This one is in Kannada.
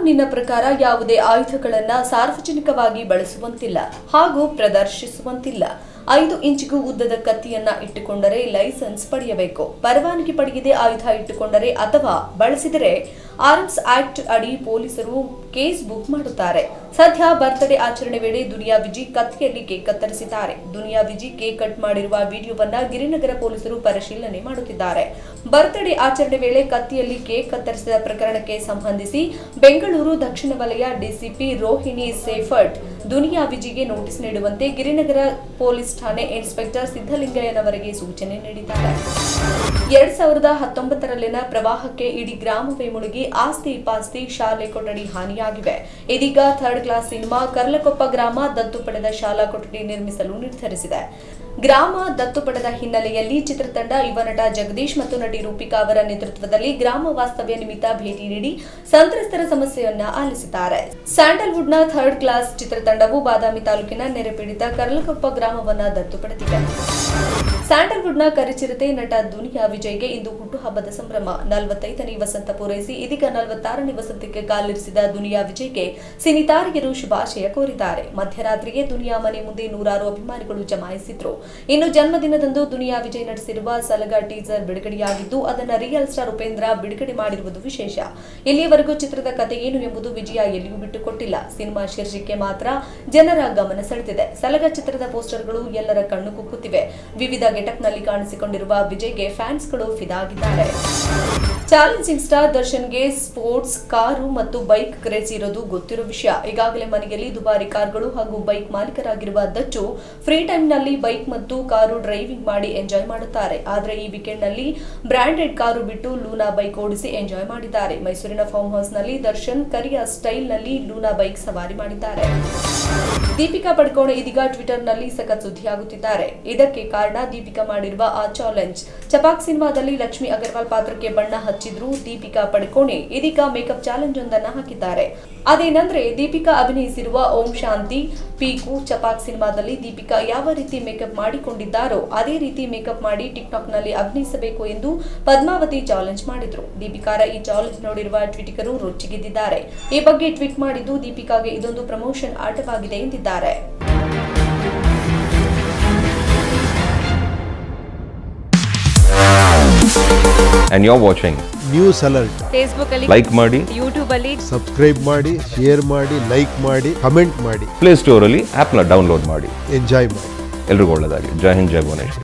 ಕಾನೂನಿನ ಪ್ರಕಾರ ಯಾವುದೇ ಆಯುಧಗಳನ್ನ ಸಾರ್ವಜನಿಕವಾಗಿ ಬಳಸುವಂತಿಲ್ಲ ಹಾಗೂ ಪ್ರದರ್ಶಿಸುವಂತಿಲ್ಲ ಐದು ಇಂಚಿಗೂ ಉದ್ದದ ಕತ್ತಿಯನ್ನ ಇಟ್ಟುಕೊಂಡರೆ ಲೈಸೆನ್ಸ್ ಪಡೆಯಬೇಕು ಪರವಾನಗಿ ಪಡೆಯದೆ ಆಯುಧ ಇಟ್ಟುಕೊಂಡರೆ ಅಥವಾ ಬಳಸಿದರೆ ಆರ್ಮ್ಸ್ ಆಕ್ಟ್ ಅಡಿ ಪೊಲೀಸರು ಕೇಸ್ ಬುಕ್ ಮಾಡುತ್ತಾರೆ ಸದ್ಯ ಬರ್ತ್ಡೇ ಆಚರಣೆ ವೇಳೆ ದುನಿಯಾ ವಿಜಿ ಕತ್ತಿಯಲ್ಲಿ ಕೇಕ್ ಕತ್ತರಿಸಿದ್ದಾರೆ ದುನಿಯಾ ವಿಜಿ ಕೇಕ್ ಕಟ್ ಮಾಡಿರುವ ವಿಡಿಯೋವನ್ನ ಗಿರಿನಗರ ಪೊಲೀಸರು ಪರಿಶೀಲನೆ ಮಾಡುತ್ತಿದ್ದಾರೆ ಬರ್ತ್ಡೇ ಆಚರಣೆ ವೇಳೆ ಕತ್ತಿಯಲ್ಲಿ ಕೇಕ್ ಕತ್ತರಿಸಿದ ಪ್ರಕರಣಕ್ಕೆ ಸಂಬಂಧಿಸಿ ಬೆಂಗಳೂರು ದಕ್ಷಿಣ ವಲಯ ಡಿಸಿಪಿ ರೋಹಿಣಿ ಸೇಫರ್ಟ್ ದುನಿಯಾ ವಿಜಿಗೆ ನೋಟಿಸ್ ನೀಡುವಂತೆ ಗಿರಿನಗರ ಪೊಲೀಸ್ ಠಾಣೆ ಇನ್ಸ್ಪೆಕ್ಟರ್ ಸಿದ್ದಲಿಂಗಯ್ಯನವರಿಗೆ ಸೂಚನೆ ನೀಡಿದ್ದಾರೆ ಎರಡ್ ಸಾವಿರದ ಹತ್ತೊಂಬತ್ತರಲ್ಲಿನ ಪ್ರವಾಹಕ್ಕೆ ಇಡೀ ಗ್ರಾಮವೇ ಮುಳುಗಿ ಆಸ್ತಿ ಪಾಸ್ತಿ ಶಾಲೆ ಕೊಠಡಿ ಹಾನಿಯಾಗಿವೆ ಇದೀಗ ಥರ್ಡ್ ಕ್ಲಾಸ್ ಸಿನಿಮಾ ಕರ್ಲಕೊಪ್ಪ ಗ್ರಾಮ ದತ್ತು ಪಡೆದ ಶಾಲಾ ಕೊಠಡಿ ನಿರ್ಮಿಸಲು ನಿರ್ಧರಿಸಿದೆ ಗ್ರಾಮ ದತ್ತು ಪಡೆದ ಹಿನ್ನೆಲೆಯಲ್ಲಿ ಚಿತ್ರತಂಡ ಯುವ ನಟ ಜಗದೀಶ್ ಮತ್ತು ನಟಿ ರೂಪಿಕಾ ಅವರ ನೇತೃತ್ವದಲ್ಲಿ ಗ್ರಾಮ ವಾಸ್ತವ್ಯ ನಿಮಿತ್ತ ಭೇಟಿ ನೀಡಿ ಸಂತ್ರಸ್ತರ ಸಮಸ್ಯೆಯನ್ನ ಆಲಿಸಿದ್ದಾರೆ ಸ್ಯಾಂಡಲ್ವುಡ್ನ ಥರ್ಡ್ ಕ್ಲಾಸ್ ಚಿತ್ರತಂಡವು ಬಾದಾಮಿ ತಾಲೂಕಿನ ನೆರೆಪೀಡಿತ ಕರ್ಲಕೊಪ್ಪ ಗ್ರಾಮವನ್ನ ದತ್ತು ಪಡೆದಿದೆ ಸ್ಯಾಂಡಲ್ವುಡ್ನ ಕರಿಚಿರತೆ ನಟ ದುನಿಯಾ ವಿಜಯ್ಗೆ ಇಂದು ಹುಟ್ಟುಹಬ್ಬದ ಸಂಭ್ರಮ ನಲವತ್ತೈದನೇ ವಸಂತ ಪೂರೈಸಿ ಇದೀಗ ನಲವತ್ತಾರನೇ ವಸಂತಕ್ಕೆ ಕಾಲಿರಿಸಿದ ದುನಿಯಾ ವಿಜಯ್ಗೆ ಸಿನಿತಾರಿಯರು ಶುಭಾಶಯ ಕೋರಿದ್ದಾರೆ ಮಧ್ಯರಾತ್ರಿಗೆ ದುನಿಯಾ ಮನೆ ಮುಂದೆ ನೂರಾರು ಅಭಿಮಾನಿಗಳು ಜಮಾಯಿಸಿದ್ರು ಇನ್ನು ಜನ್ಮದಿನದಂದು ದುನಿಯಾ ವಿಜಯ್ ನಟಿಸಿರುವ ಸಲಗ ಟೀಸರ್ ಬಿಡುಗಡೆಯಾಗಿದ್ದು ಅದನ್ನ ರಿಯಲ್ ಸ್ಟಾರ್ ಉಪೇಂದ್ರ ಬಿಡುಗಡೆ ಮಾಡಿರುವುದು ವಿಶೇಷ ಇಲ್ಲಿಯವರೆಗೂ ಚಿತ್ರದ ಕತೆ ಏನು ಎಂಬುದು ವಿಜಯ ಎಲ್ಲಿಯೂ ಬಿಟ್ಟುಕೊಟ್ಟಿಲ್ಲ ಸಿನಿಮಾ ಶೀರ್ಷಿಕೆ ಮಾತ್ರ ಜನರ ಗಮನ ಸೆಳೆದಿದೆ ಸಲಗ ಚಿತ್ರದ ಪೋಸ್ಟರ್ಗಳು ಎಲ್ಲರ ಕಣ್ಣು ಕುಕ್ಕುತ್ತಿವೆ ವಿವಿಧ ಗೆಟಪ್ನಲ್ಲಿ ಕಾಣಿಸಿಕೊಂಡಿರುವ ವಿಜಯ್ಗೆ ಫ್ಯಾನ್ಸ್ಗಳು ಫಿದಾ ಆಗಿದ್ದಾರೆ ಚಾಲೆಂಜಿಂಗ್ ಸ್ಟಾರ್ ದರ್ಶನ್ಗೆ ಸ್ಪೋರ್ಟ್ಸ್ ಕಾರು ಮತ್ತು ಬೈಕ್ ಕ್ರೇಜ್ ಇರೋದು ಗೊತ್ತಿರೋ ವಿಷಯ ಈಗಾಗಲೇ ಮನೆಯಲ್ಲಿ ದುಬಾರಿ ಕಾರ್ಗಳು ಹಾಗೂ ಬೈಕ್ ಮಾಲೀಕರಾಗಿರುವ ದಚ್ಚು ಫ್ರೀ ಟೈಮ್ನಲ್ಲಿ ಬೈಕ್ ಮತ್ತು ಕಾರು ಡ್ರೈವಿಂಗ್ ಮಾಡಿ ಎಂಜಾಯ್ ಮಾಡುತ್ತಾರೆ ಆದರೆ ಈ ವೀಕೆಂಡ್ನಲ್ಲಿ ಬ್ರಾಂಡೆಡ್ ಕಾರು ಬಿಟ್ಟು ಲೂನಾ ಬೈಕ್ ಓಡಿಸಿ ಎಂಜಾಯ್ ಮಾಡಿದ್ದಾರೆ ಮೈಸೂರಿನ ಫಾರ್ಮ್ ಹೌಸ್ನಲ್ಲಿ ದರ್ಶನ್ ಕರಿಯ ಸ್ಟೈಲ್ನಲ್ಲಿ ಲೂನಾ ಬೈಕ್ ಸವಾರಿ ಮಾಡಿದ್ದಾರೆ ದೀಪಿಕಾ ಪಡ್ಕೋಣೆ ಇದೀಗ ಟ್ವಿಟರ್ನಲ್ಲಿ ಸಖತ್ ಸುದ್ದಿಯಾಗುತ್ತಿದ್ದಾರೆ ಇದಕ್ಕೆ ಕಾರಣ ದೀಪಿಕಾ ಮಾಡಿರುವ ಆ ಚಾಲೆಂಜ್ ಚಪಾಕ್ ಸಿನಿಮಾದಲ್ಲಿ ಲಕ್ಷ್ಮಿ ಅಗರ್ವಾಲ್ ಪಾತ್ರಕ್ಕೆ ಬಣ್ಣ ಹಚ್ಚಿದ್ರು ದೀಪಿಕಾ ಪಡ್ಕೋಣೆ ಇದೀಗ ಮೇಕಪ್ ಚಾಲೆಂಜ್ ಒಂದನ್ನ ಹಾಕಿದ್ದಾರೆ ಅದೇನಂದ್ರೆ ದೀಪಿಕಾ ಅಭಿನಯಿಸಿರುವ ಓಂ ಶಾಂತಿ ಪೀಕು ಚಪಾಕ್ ಸಿನಿಮಾದಲ್ಲಿ ದೀಪಿಕಾ ಯಾವ ರೀತಿ ಮೇಕಪ್ ಮಾಡಿಕೊಂಡಿದ್ದಾರೋ ಅದೇ ರೀತಿ ಮೇಕಪ್ ಮಾಡಿ ಟಿಕ್ಟಾಕ್ ನಲ್ಲಿ ಅಭಿನಯಿಸಬೇಕು ಎಂದು ಪದ್ಮಾವತಿ ಚಾಲೆಂಜ್ ಮಾಡಿದ್ರು ದೀಪಿಕಾರ ಈ ಚಾಲೆಂಜ್ ನೋಡಿರುವ ಟ್ವಿಟಿಕರು ರೊಚ್ಚಿಗೆದ್ದಿದ್ದಾರೆ ಈ ಬಗ್ಗೆ ಟ್ವೀಟ್ ಮಾಡಿದ್ದು ದೀಪಿಕಾಗೆ ಇದೊಂದು ಪ್ರಮೋಷನ್ ಆಟವಾಗಿದೆ ಎಂದಿದ್ದಾರೆ and you're watching. News alert Facebook ಅಲ್ಲಿ Like ಮಾಡಿ ಯೂಟ್ಯೂಬ್ ಅಲ್ಲಿ ಸಬ್ಸ್ಕ್ರೈಬ್ ಮಾಡಿ ಶೇರ್ ಮಾಡಿ ಲೈಕ್ ಮಾಡಿ ಕಮೆಂಟ್ ಮಾಡಿ ಪ್ಲೇ ಸ್ಟೋರಲ್ಲಿ ಆ್ಯಪ್ನ ಡೌನ್ಲೋಡ್ ಮಾಡಿ ಎಂಜಾಯ್ ಮಾಡಿ ಎಲ್ರಿಗೂ ಒಳ್ಳೆಯದಾಗಲಿ ಜೈ ಹಿಂದ್ ಜೈ ಭುವನೇಶ್ವರಿ